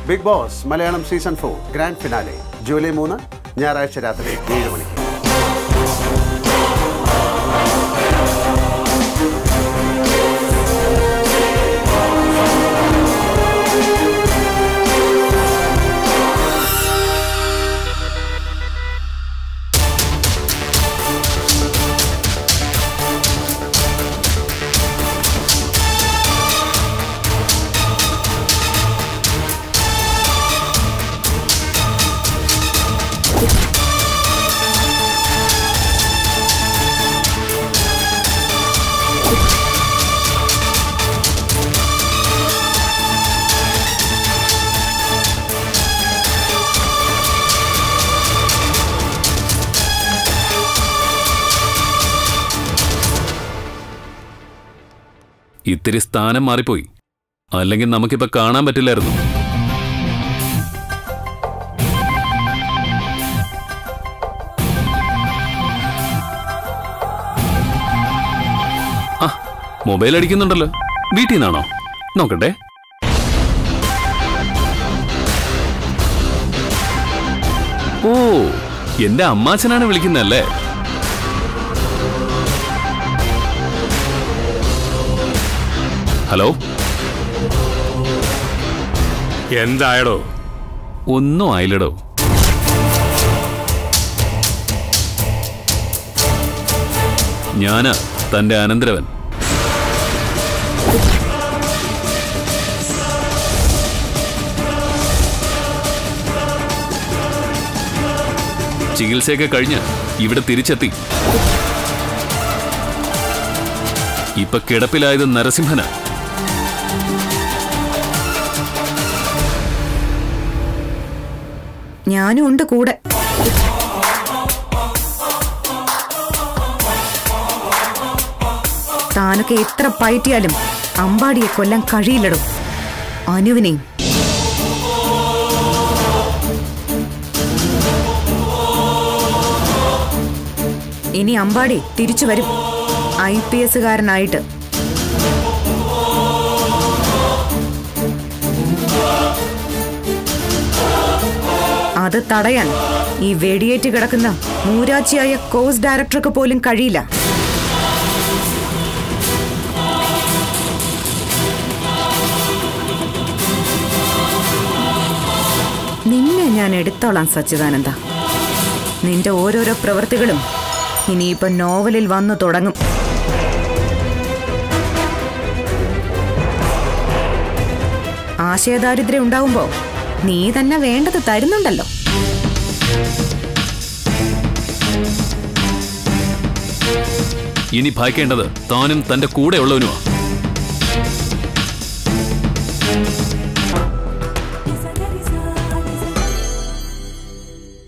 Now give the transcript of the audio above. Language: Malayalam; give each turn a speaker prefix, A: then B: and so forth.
A: big Boss Malayalam season four grand finale July മൂന്ന് ഞായറാഴ്ച രാത്രി ഏഴ് മണിക്ക്
B: ഇത്തിരി സ്ഥാനം മാറിപ്പോയി അല്ലെങ്കിൽ നമുക്കിപ്പോ കാണാൻ പറ്റില്ലായിരുന്നു ആ മൊബൈൽ അടിക്കുന്നുണ്ടല്ലോ വീട്ടിൽ നിന്നാണോ നോക്കട്ടെ ഓ എന്റെ അമ്മാച്ചനാണ് വിളിക്കുന്നല്ലേ ഹലോ
C: എന്തായടോ
B: ഒന്നും ആയില്ലടോ ഞാനാ തന്റെ അനന്തരവൻ ചികിത്സയൊക്കെ കഴിഞ്ഞ് ഇവിടെ തിരിച്ചെത്തി ഇപ്പൊ കിടപ്പിലായത് നരസിംഹനാ
D: ഞാനും ഉണ്ട് കൂടെ താനൊക്കെ എത്ര പയറ്റിയാലും അമ്പാടിയെ കൊല്ലാൻ കഴിയില്ലടും അനുവിനെയും ഇനി അമ്പാടി തിരിച്ചു വരും ഐ പി എസുകാരനായിട്ട് അത് തടയാൻ ഈ വെടിയേറ്റ് കിടക്കുന്ന മൂരാച്ചിയായ കോഴ്സ് ഡയറക്ടർക്ക് പോലും കഴിയില്ല നിന്നെ ഞാൻ എടുത്തോളാം സച്ചിദാനന്ദ നിന്റെ ഓരോരോ പ്രവൃത്തികളും ഇനിയിപ്പോ നോവലിൽ വന്നു തുടങ്ങും ആശയദാരിദ്ര്യം ഉണ്ടാവുമ്പോ നീ തന്നെ വേണ്ടത് തരുന്നുണ്ടല്ലോ
B: ഇനി ഭയക്കേണ്ടത് താനും തന്റെ കൂടെയുള്ളവനുമാ